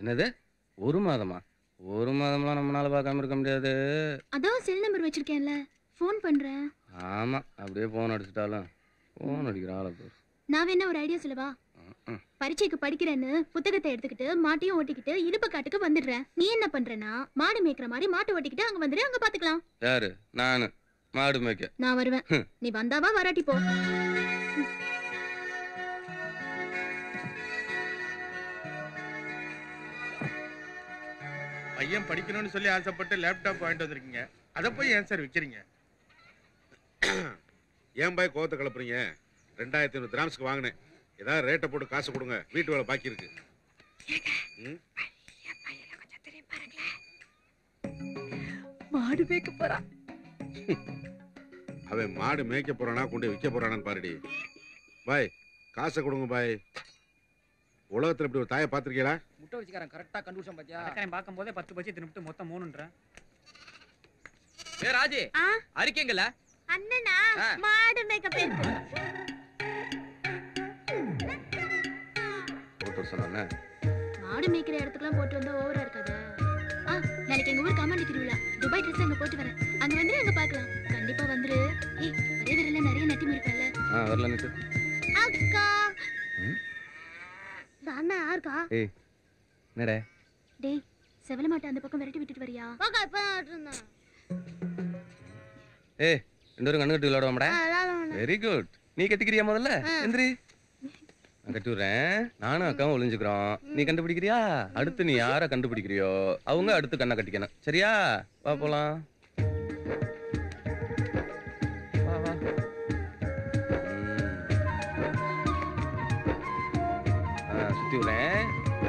என்னது ஒரு மாதமா ஒரு மாதம்லாம் நம்மளால பார்க்காம இருக்க முடியாது அதான் செல் நம்பர் வச்சிருக்கேன்ல ஃபோன் பண்றேன் ஆமா அப்படியே போன் அடிச்சிட்டாலும் போன் அடிக்கிற ஆளை பேர் நான் வேணா ஒரு ஐடியா சொல்லவா பரீட்சைக்கு படிக்கிறேன்னு புத்தகத்தை எடுத்துக்கிட்டு மாட்டையும் ஓட்டிக்கிட்டு இடுப்பு காட்டுக்கு வந்துடுறேன் நீ என்ன பண்றேன்னா மாடு மேய்க்கிற மாதிரி மாட்டை ஓட்டிக்கிட்டு அங்க வந்துடு அங்க பாத்துக்கலாம் யாரு நானு மாடு மேய்க்க நான் வருவேன் ஹம். நீ வந்தாவா வராட்டி போ பையன் படிக்கணும்னு சொல்லி ஆசைப்பட்டு லேப்டாப் வாங்கிட்டு வந்திருக்கீங்க அதை போய் ஏன் சார் விற்கிறீங்க ஏன் பாய் கோவத்தை கிளப்புறீங்க ரெண்டாயிரத்தி ஐநூறு கிராம்ஸ்க்கு வாங்கினேன் ஏதாவது ரேட்டை போட்டு காசு கொடுங்க வீட்டு வேலை பாக்கி இருக்கு ம்? மாடு மேய்க்க போறான் அவன் மாடு மேய்க்க போறானா கொண்டு விற்க போறானான்னு பாருடி பாய் காசை கொடுங்க பாய் உலகத்துல இப்படி ஒரு தாயை பார்த்திருக்கீங்களா முட்டை வச்சுக்காரன் கரெக்டா கண்டுபிடிச்சான் பாத்தியா கடைக்காரன் பார்க்கும் போதே பத்து பச்சு தின்னுட்டு மொத்தம் மூணுன்றேன் ஏ ராஜி ஆ? அறிக்கைங்கல்ல அண்ணனா ஆ. மாடு மேய்க்க போயிருக்கு போட்டு சொன்ன மாடு மேய்க்கிற இடத்துக்குலாம் போட்டு வந்தா ஓவரா இருக்காதா ஆ நாளைக்கு எங்க ஊர் காமாண்டி திருவிழா துபாய் ட்ரெஸ் அங்க போட்டு வரேன் அங்க வந்து அங்க பார்க்கலாம் கண்டிப்பா வந்துரு ஏய் ஒரே விரல்ல நிறைய நட்டி இருப்பல்ல ஆ வரல நிட்டு அக்கா ம்? தானா யாருக்கா ஏய் என்னடே டேய் செவல மாட்டை அந்த பக்கம் விரட்டி விட்டுட்டு வரியா போக்கா இப்ப இருந்தான் ஏய் ரெண்டு பேரும் கண்ணு கட்டி விளையாடுவாமடா வெரி குட் நீ கட்டிக்கிறியா முதல்ல எந்திரி நான் கட்டி விடுறேன் நானும் அக்காவும் ஒளிஞ்சுக்கிறோம் நீ கண்டுபிடிக்கிறியா அடுத்து நீ யார கண்டுபிடிக்கிறியோ அவங்க அடுத்து கண்ணை கட்டிக்கணும் சரியா வா போலாம் வா வா ம். ஆ, சுத்தி விடுறேன்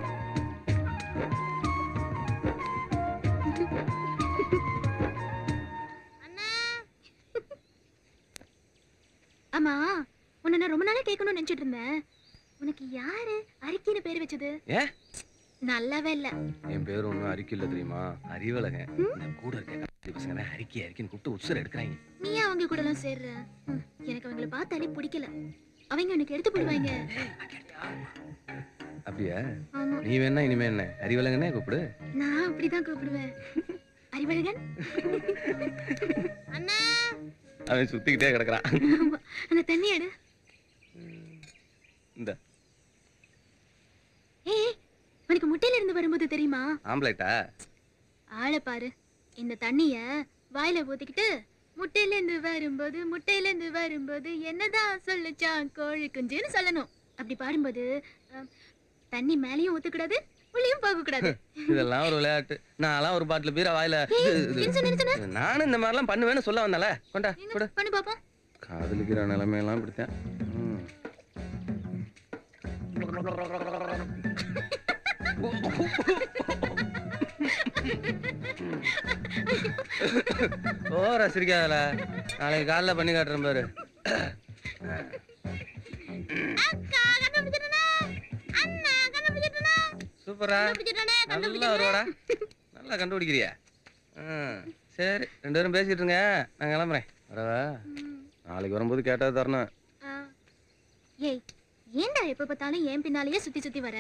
ஆமா உன்னை நான் ரொம்ப நாளா கேட்கணும்னு நினைச்சிட்டு இருந்தேன் உனக்கு யாரு அரிக்கின்னு பேர் வச்சது ஏன் நல்லாவே இல்ல என் பேர் ஒன்றும் அறிக்கை இல்லை தெரியுமா அறிவழகன் இந்த கூட இருக்க கட்டி பசங்க தான் அறிக்கை அறிக்கைன்னு கூப்பிட்டு உசுர எடுக்கிறாங்க நீ ஏன் அவங்க கூட எல்லாம் சேர்ற ம், எனக்கு அவங்கள பார்த்தாலே பிடிக்கல அவங்க உனக்கு எடுத்து போடுவாங்க அப்படியா ஆமா நீ வேணா இனிமே என்ன அறிவழகனே கூப்பிடு நான் அப்படிதான் கூப்பிடுவேன் அறிவழகன் அண்ணா அவன் சுத்திக்கிட்டே கிடக்குறான் ஆமா, அந்த தண்ணி எடு இந்த ஏய் உனக்கு முட்டையில இருந்து வரும்போது தெரியுமா ஆம்பளைட்டா ஆளை பாரு இந்த தண்ணிய வாயில ஊத்திக்கிட்டு முட்டையில இருந்து வரும்போது முட்டையில இருந்து வரும்போது என்னதான் சொல்லுச்சான் கோழி குஞ்சுன்னு சொல்லணும் அப்படி பாடும்போது அஹ், தண்ணி மேலேயும் ஊத்தக்கூடாது உள்ளேயும் போக கூடாது இதெல்லாம் ஒரு விளையாட்டு நான்லாம் ஒரு பாட்டில் பீரா வாயில ஏய், இது- என்ன சொன்ன, என்ன சொன்ன? இது- நானும் இந்த மாதிரிலாம் பண்ணுவேன்னு சொல்ல வந்தால கொண்டா எங்க கொடு பண்ணி பாப்போம் காதலிக்கிற நிலைமையெல்லாம் இப்படித்தான் ம். ஓர சிரிக்காதல நாளைக்கு காலைல பண்ணி காட்டுறேன் பாரு அக்கா கண்டுபிடிச்சிட்டனே அண்ணா கண்டுபிடிச்சிட்டனே சூப்பரா கண்டுபிடிச்சிட்டனே நல்லா வருவாடா நல்லா கண்டுபிடிக்கிறியா ஆ, சரி ரெண்டு பேரும் பேசிட்டு இருங்க நான் கிளம்புறேன் வரவா நாளைக்கு வரும்போது கேட்டா தரணும் ஆ. ஏய் ஏன்டா எப்ப பார்த்தாலும் என் பின்னாலேயே சுத்தி சுத்தி வர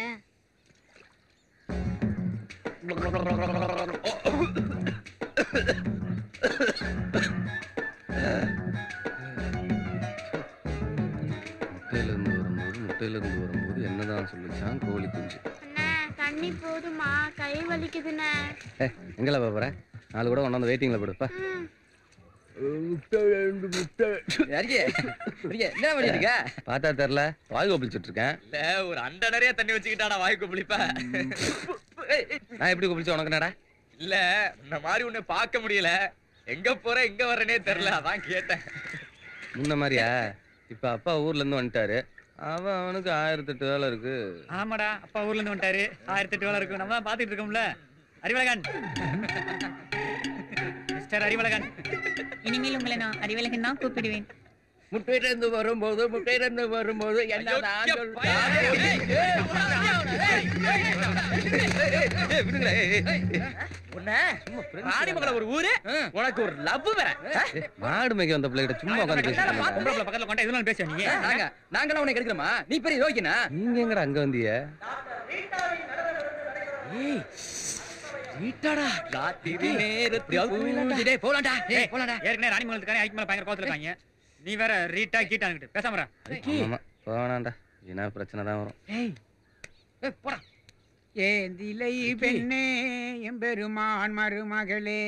முட்டையில இருந்து வரும்போது முட்டையில இருந்து வரும்போது என்னதான் சொல்லிச்சான் கோழி குஞ்சு அண்ணா தண்ணி போதுமா கை வலிக்குதுண்ணே ஏ எங்கல போற நாலு கூட கொண்டாந்து வெயிட்டிங்ல போடுப்பா அறிக்கை அறிக்கை என்ன பண்ணிட்டு இருக்க பார்த்தா தெரியல வாய் கொப்பளிச்சுட்டு இருக்கேன் இல்ல ஒரு அண்டை நிறைய தண்ணி வச்சுக்கிட்டாடா வாய்க்கு புளிப்ப நான் எப்படி கொப்பளிச்சு உனக்கு என்னடா இல்ல இந்த மாதிரி உன்னை பார்க்க முடியல எங்க போற எங்க வர்றேனே தெரியல அதான் கேட்டேன் முன்ன மாதிரியா இப்ப அப்பா ஊர்ல இருந்து வந்துட்டாரு அவன் அவனுக்கு ஆயிரத்தி எட்டு வேலை இருக்கு ஆமாடா அப்பா ஊர்ல இருந்து வந்துட்டாரு ஆயிரத்தி எட்டு வேலை இருக்கும் நம்ம தான் பாத்துட்டு இருக்கோம்ல அறிவழகன் மிஸ்டர் அறிவழகன் இனிமேல் உங்களை நான் அறிவழகன் தான் கூப்பிடுவேன் முட்டையில இருந்து வரும்போது முட்டையில இருந்து வரும்போது என்னதான் ஏய், விடுங்களேன், ஏய், ஏய், ஏய். ராணிமங்கல ஒரு ஊரு உனக்கு ஒரு லவ் வேற ஏய், மாடு மேய்க்க வந்த பிள்ளைகிட்ட சும்மா உட்காந்து பேசிட்டு பொம்பளை பிள்ளை பக்கத்துல கொண்டா எதுனாலும் பேசுவ நீ நாங்க நாங்களாம் உனக்கு எடுக்கிறோமா நீ பெரிய யோகினா நீங்க எங்கடா அங்க வந்தீங்க ஏய் ரீட்டாடா ராத்திரி நேரத்தில் பூஜை. டேய், போலாம்டா டேய், போலாம்டா ஏற்கனவே ராணி மங்கலத்துக்காரன் ஐக்கு மேல பயங்கர கோத்துல இருக்காங்க நீ வேற ரீட்டா கீட்டான்னுட்டு பேசாம இரு. ஆமா போனாண்டா வீணா பிரச்சனை தான் வரும் ஏய் ஏய், போடா ஏந்திலை பெண்ணே எம்பெருமான் மருமகளே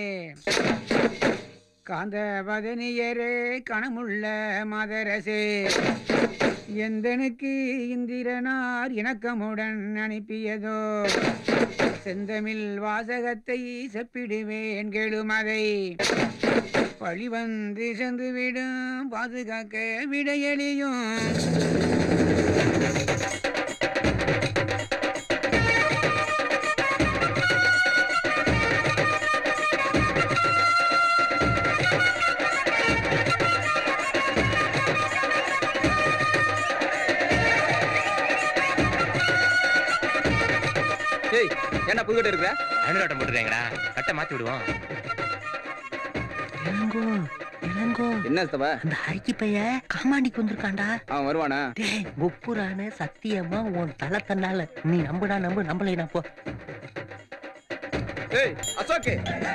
காந்தவதனியரே கணமுள்ள மதரசே எந்தனுக்கு இந்திரனார் இணக்கமுடன் அனுப்பியதோ செந்தமிழ் வாசகத்தை செப்பிடுவேன் கெழுமதை பழி வந்து சென்றுவிடும் பாதுகாக்க விடையளியும் ஏய் என்ன புதுக்கட்டை இருக்கிற அனுராட்டம் போட்டுருக்கீங்களா கட்டை மாத்தி விடுவோம் இளங்கோ இளங்கோ என்ன தப்பா அந்த ஹரிக்கி பைய காமாண்டிக்கு வந்திருக்கான்டா அவன் வருவானா டேய் முப்புரான சத்தியமா உன் தலை தன்னால நீ நம்புடா நம்பு நம்பலைனா போ ஏய் அசோக்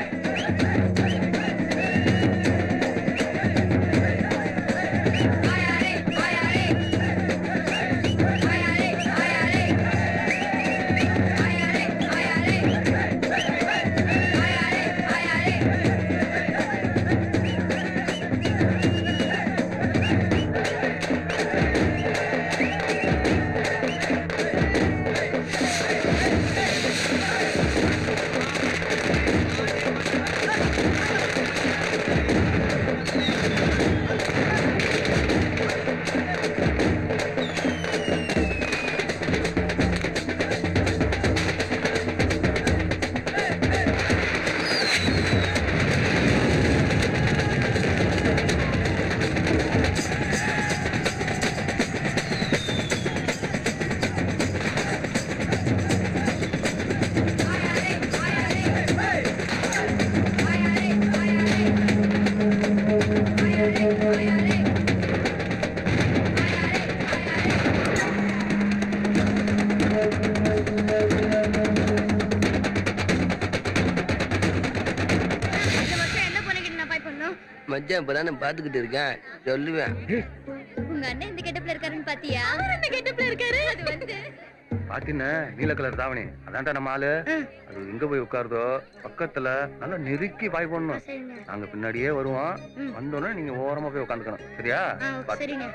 இந்த வருஷம் என்ன பண்ணிக்கிட்டு நான் பாய் பண்ணும் மச்சான் இப்பதான் நான் பாத்துக்கிட்டு இருக்கேன் சொல்லுவேன் உங்க அண்ணன் இந்த கெட்டப்ல இருக்காருன்னு பாத்தியா அவர் இந்த கெட்டப்ல இருக்காரு அது வந்து பாத்தீங்கன்னா நீல கலர் தாவணி அதான்டா நம்ம ஆளு அது எங்க போய் உட்காருதோ பக்கத்துல நல்லா நெருக்கி பாய் பண்ணணும் சரிங்க நாங்க பின்னாடியே வருவோம் ம். வந்தோடனே நீங்க ஓரமா போய் உட்காந்துக்கணும் சரியா ஆ பாத்து. சரிங்க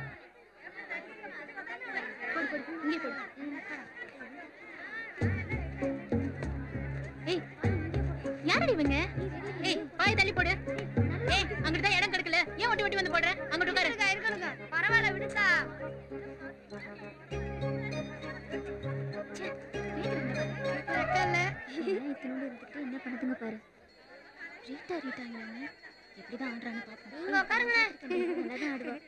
போடு, போடு, இங்கே போடு. ஏய் யாரடி இவங்க ஏய் பாய் தள்ளி போடு ஏய் அங்கிட்டு தான் இடம் கிடைக்கல ஏன் ஒட்டி ஒட்டி வந்து போடுற அங்கிட்டு உட்காரு இருக்கணுங்க பரவாயில்ல விடுதா என்ன பண்ணுதுங்க பாரு ரீட்டா ரீட்டாங்கிறாங்க எப்படிதான் ஆடுறான்னு பாப்போம் நீங்க உட்காருங்களேன் நல்லா தான் ஆடுவோம்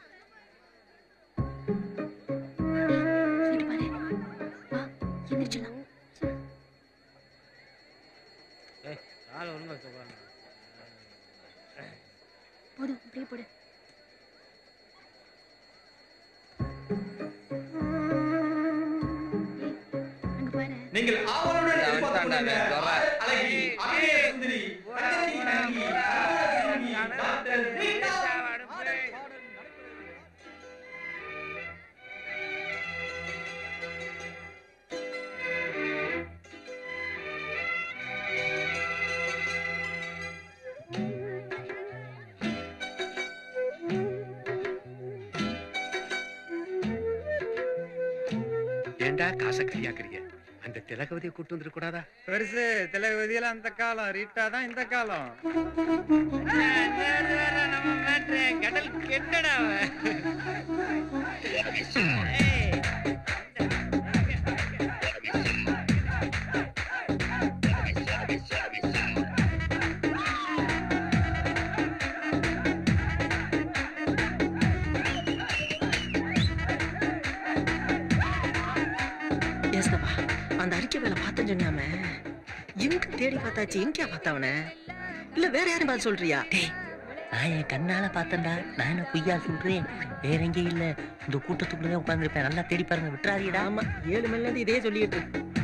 இங்கிட்டு பாரு வா எந்திரிச்சிடலாம் போதும் அப்படியே போடு ஏய், அங்க பாரு நீங்கள் ஆவலுடன் எதிர்பார்த்துக் அழகி அபிநய சுந்தரி தங்கச்சி நங்கி, நங்கி, டாக்டர் ரீட்டா. ஏண்டா காசை கையாக்குறீங்க அந்த திலகவதியை கூட்டு வந்துட கூடாதா பெருசு திலகவதியில அந்த காலம் ரீட்டா தான் இந்த காலம் கடல் கெட்டடா ஏசப்பா அந்த அறிக்கை வேலை பார்த்தேன்னு சொன்னாம எங்க தேடி பார்த்தாச்சு எங்கேயா பார்த்தவன இல்ல வேற யாரும் பார்த்து சொல்றியா டேய் நான் என் கண்ணால பார்த்தேன்டா நான் என்ன பொய்யா சொல்றேன் வேற எங்கேயும் இல்ல இந்த கூட்டத்துக்குள்ளதான் உட்காந்துருப்பேன் நல்லா தேடி பாருங்க விட்டுறாதீடா ஆமா ஏழு மணில இருந்து இதே சொல்லிட்டு இருக்கு.